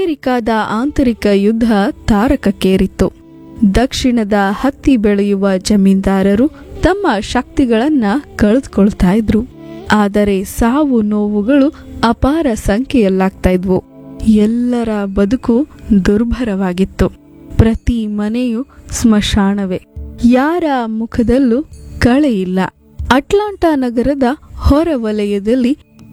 ಅಮೆರಿಕದ ಆಂತರಿಕ ಯುದ್ಧ ತಾರಕಕ್ಕೇರಿತ್ತು ದಕ್ಷಿಣದ ಹತ್ತಿ ಬೆಳೆಯುವ ಜಮೀನ್ದಾರರು ತಮ್ಮ ಶಕ್ತಿಗಳನ್ನ ಕಳೆದುಕೊಳ್ತಾ ಇದ್ರು ಆದರೆ ಸಾವು ನೋವುಗಳು ಅಪಾರ ಸಂಖ್ಯೆಯಲ್ಲಾಗ್ತಾ ಇದ್ವು ಎಲ್ಲರ ಬದುಕು ದುರ್ಭರವಾಗಿತ್ತು ಪ್ರತಿ ಮನೆಯು ಸ್ಮಶಾನವೇ ಯಾರ ಮುಖದಲ್ಲೂ ಕಳೆ ಇಲ್ಲ ಅಟ್ಲಾಂಟಾ ನಗರದ ಹೊರವಲಯದಲ್ಲಿ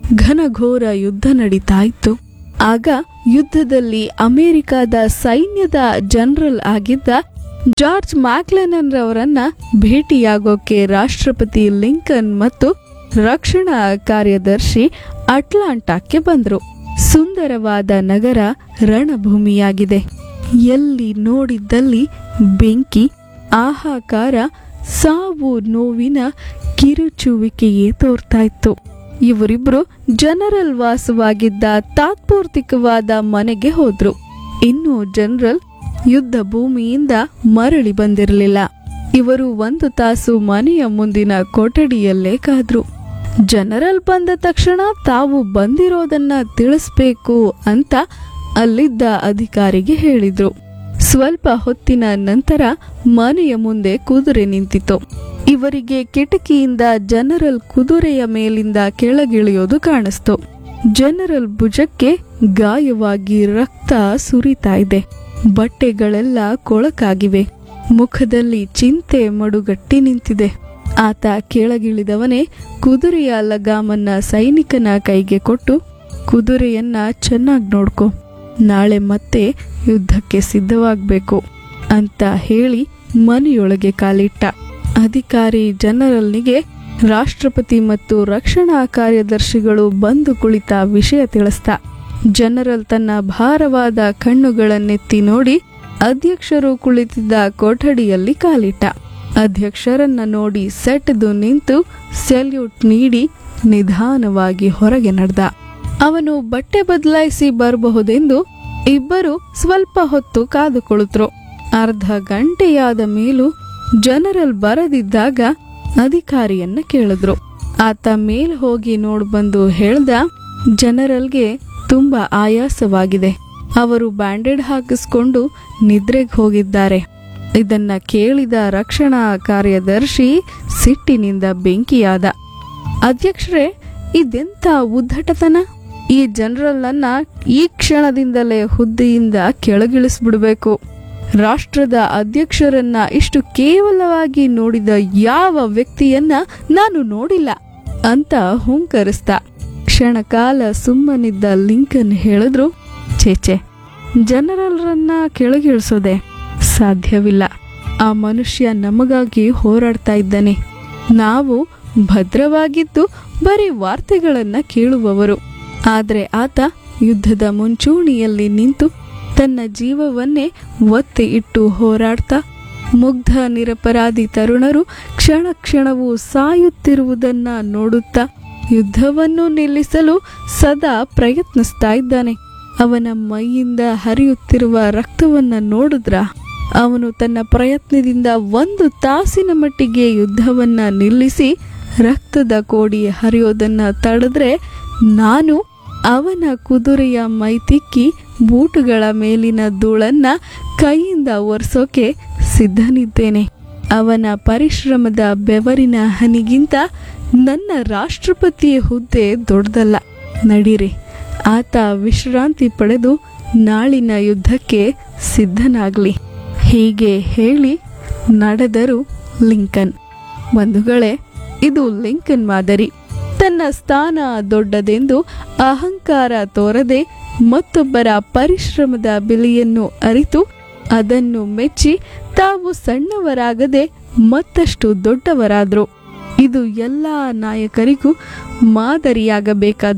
ಘನಘೋರ ಯುದ್ಧ ನಡೀತಾ ಇತ್ತು ಆಗ ಯುದ್ಧದಲ್ಲಿ ಅಮೆರಿಕದ ಸೈನ್ಯದ ಜನರಲ್ ಆಗಿದ್ದ ಜಾರ್ಜ್ ಮ್ಯಾಕ್ಲೆನನ್ ರವರನ್ನ ಭೇಟಿಯಾಗೋಕೆ ರಾಷ್ಟ್ರಪತಿ ಲಿಂಕನ್ ಮತ್ತು ರಕ್ಷಣಾ ಕಾರ್ಯದರ್ಶಿ ಅಟ್ಲಾಂಟಾಕ್ಕೆ ಬಂದರು ಸುಂದರವಾದ ನಗರ ರಣಭೂಮಿಯಾಗಿದೆ ಎಲ್ಲಿ ನೋಡಿದ್ದಲ್ಲಿ ಬೆಂಕಿ ಆಹಾಕಾರ ಸಾವು ನೋವಿನ ಕಿರುಚುವಿಕೆಯೇ ತೋರ್ತಾ ಇತ್ತು ಇವರಿಬ್ರು ಜನರಲ್ ವಾಸವಾಗಿದ್ದ ತಾತ್ಪೂರ್ತಿಕವಾದ ಮನೆಗೆ ಹೋದ್ರು ಇನ್ನು ಜನರಲ್ ಯುದ್ಧ ಭೂಮಿಯಿಂದ ಮರಳಿ ಬಂದಿರಲಿಲ್ಲ ಇವರು ಒಂದು ತಾಸು ಮನೆಯ ಮುಂದಿನ ಕೊಠಡಿಯಲ್ಲೇ ಕಾದ್ರು ಜನರಲ್ ಬಂದ ತಕ್ಷಣ ತಾವು ಬಂದಿರೋದನ್ನ ತಿಳಿಸ್ಬೇಕು ಅಂತ ಅಲ್ಲಿದ್ದ ಅಧಿಕಾರಿಗೆ ಹೇಳಿದ್ರು ಸ್ವಲ್ಪ ಹೊತ್ತಿನ ನಂತರ ಮನೆಯ ಮುಂದೆ ಕುದುರೆ ನಿಂತಿತು ಇವರಿಗೆ ಕಿಟಕಿಯಿಂದ ಜನರಲ್ ಕುದುರೆಯ ಮೇಲಿಂದ ಕೆಳಗಿಳಿಯೋದು ಕಾಣಿಸ್ತು ಜನರಲ್ ಭುಜಕ್ಕೆ ಗಾಯವಾಗಿ ರಕ್ತ ಸುರಿತಾ ಇದೆ ಬಟ್ಟೆಗಳೆಲ್ಲ ಕೊಳಕಾಗಿವೆ ಮುಖದಲ್ಲಿ ಚಿಂತೆ ಮಡುಗಟ್ಟಿ ನಿಂತಿದೆ ಆತ ಕೆಳಗಿಳಿದವನೇ ಕುದುರೆಯ ಲಗಾಮನ್ನ ಸೈನಿಕನ ಕೈಗೆ ಕೊಟ್ಟು ಕುದುರೆಯನ್ನ ಚೆನ್ನಾಗಿ ನೋಡ್ಕೊ ನಾಳೆ ಮತ್ತೆ ಯುದ್ಧಕ್ಕೆ ಸಿದ್ಧವಾಗಬೇಕು ಅಂತ ಹೇಳಿ ಮನೆಯೊಳಗೆ ಕಾಲಿಟ್ಟ ಅಧಿಕಾರಿ ಜನರಲ್ನಿಗೆ ರಾಷ್ಟ್ರಪತಿ ಮತ್ತು ರಕ್ಷಣಾ ಕಾರ್ಯದರ್ಶಿಗಳು ಬಂದು ಕುಳಿತ ವಿಷಯ ತಿಳಿಸ್ತ ಜನರಲ್ ತನ್ನ ಭಾರವಾದ ಕಣ್ಣುಗಳನ್ನೆತ್ತಿ ನೋಡಿ ಅಧ್ಯಕ್ಷರು ಕುಳಿತಿದ್ದ ಕೊಠಡಿಯಲ್ಲಿ ಕಾಲಿಟ್ಟ ಅಧ್ಯಕ್ಷರನ್ನ ನೋಡಿ ಸೆಟೆದು ನಿಂತು ಸೆಲ್ಯೂಟ್ ನೀಡಿ ನಿಧಾನವಾಗಿ ಹೊರಗೆ ನಡೆದ ಅವನು ಬಟ್ಟೆ ಬದಲಾಯಿಸಿ ಬರಬಹುದೆಂದು ಇಬ್ಬರು ಸ್ವಲ್ಪ ಹೊತ್ತು ಕಾದುಕೊಳಿದ್ರು ಅರ್ಧ ಗಂಟೆಯಾದ ಮೇಲೂ ಜನರಲ್ ಬರದಿದ್ದಾಗ ಅಧಿಕಾರಿಯನ್ನ ಕೇಳಿದ್ರು ಆತ ಮೇಲ್ ಹೋಗಿ ನೋಡ್ಬಂದು ಹೇಳ್ದ ಜನರಲ್ಗೆ ತುಂಬಾ ಆಯಾಸವಾಗಿದೆ ಅವರು ಬ್ಯಾಂಡೇಡ್ ಹಾಕಿಸ್ಕೊಂಡು ನಿದ್ರೆಗೆ ಹೋಗಿದ್ದಾರೆ ಇದನ್ನ ಕೇಳಿದ ರಕ್ಷಣಾ ಕಾರ್ಯದರ್ಶಿ ಸಿಟ್ಟಿನಿಂದ ಬೆಂಕಿಯಾದ ಅಧ್ಯಕ್ಷರೇ ಇದೆಂತ ಉದ್ದಟತನ ಈ ಜನರಲ್ ಅನ್ನ ಈ ಕ್ಷಣದಿಂದಲೇ ಹುದ್ದೆಯಿಂದ ಕೆಳಗಿಳಿಸ್ಬಿಡ್ಬೇಕು ರಾಷ್ಟ್ರದ ಅಧ್ಯಕ್ಷರನ್ನ ಇಷ್ಟು ಕೇವಲವಾಗಿ ನೋಡಿದ ಯಾವ ವ್ಯಕ್ತಿಯನ್ನ ನಾನು ನೋಡಿಲ್ಲ ಅಂತ ಹುಂಕರಿಸ್ದ ಕ್ಷಣಕಾಲ ಸುಮ್ಮನಿದ್ದ ಲಿಂಕನ್ ಹೇಳಿದ್ರು ಚೇಚೆ ಜನರಲ್ರನ್ನ ಕೆಳಗಿಳಿಸೋದೆ ಸಾಧ್ಯವಿಲ್ಲ ಆ ಮನುಷ್ಯ ನಮಗಾಗಿ ಹೋರಾಡ್ತಾ ಇದ್ದಾನೆ ನಾವು ಭದ್ರವಾಗಿದ್ದು ಬರೀ ವಾರ್ತೆಗಳನ್ನ ಕೇಳುವವರು ಆದ್ರೆ ಆತ ಯುದ್ಧದ ಮುಂಚೂಣಿಯಲ್ಲಿ ನಿಂತು ತನ್ನ ಜೀವವನ್ನೇ ಒತ್ತೆ ಇಟ್ಟು ಹೋರಾಡ್ತಾ ಮುಗ್ಧ ನಿರಪರಾಧಿ ತರುಣರು ಕ್ಷಣ ಕ್ಷಣವೂ ಸಾಯುತ್ತಿರುವುದನ್ನ ನೋಡುತ್ತಾ ಯುದ್ಧವನ್ನು ನಿಲ್ಲಿಸಲು ಸದಾ ಪ್ರಯತ್ನಿಸ್ತಾ ಇದ್ದಾನೆ ಅವನ ಮೈಯಿಂದ ಹರಿಯುತ್ತಿರುವ ರಕ್ತವನ್ನ ನೋಡಿದ್ರ ಅವನು ತನ್ನ ಪ್ರಯತ್ನದಿಂದ ಒಂದು ತಾಸಿನ ಮಟ್ಟಿಗೆ ಯುದ್ಧವನ್ನ ನಿಲ್ಲಿಸಿ ರಕ್ತದ ಕೋಡಿ ಹರಿಯೋದನ್ನ ತಡೆದ್ರೆ ನಾನು ಅವನ ಕುದುರೆಯ ಮೈ ತಿಕ್ಕಿ ಬೂಟುಗಳ ಮೇಲಿನ ಧೂಳನ್ನ ಕೈಯಿಂದ ಒರೆಸೋಕೆ ಸಿದ್ಧನಿದ್ದೇನೆ ಅವನ ಪರಿಶ್ರಮದ ಬೆವರಿನ ಹನಿಗಿಂತ ನನ್ನ ರಾಷ್ಟ್ರಪತಿಯ ಹುದ್ದೆ ದೊಡ್ಡದಲ್ಲ ನಡೀರಿ ಆತ ವಿಶ್ರಾಂತಿ ಪಡೆದು ನಾಳಿನ ಯುದ್ಧಕ್ಕೆ ಸಿದ್ಧನಾಗ್ಲಿ ಹೀಗೆ ಹೇಳಿ ನಡೆದರು ಲಿಂಕನ್ ಬಂಧುಗಳೇ ಇದು ಲಿಂಕನ್ ಮಾದರಿ ತನ್ನ ಸ್ಥಾನ ದೊಡ್ಡದೆಂದು ಅಹಂಕಾರ ತೋರದೆ ಮತ್ತೊಬ್ಬರ ಪರಿಶ್ರಮದ ಬೆಲೆಯನ್ನು ಅರಿತು ಅದನ್ನು ಮೆಚ್ಚಿ ತಾವು ಸಣ್ಣವರಾಗದೆ ಮತ್ತಷ್ಟು ದೊಡ್ಡವರಾದ್ರು ಇದು ಎಲ್ಲ ನಾಯಕರಿಗೂ ಮಾದರಿಯಾಗಬೇಕಾದ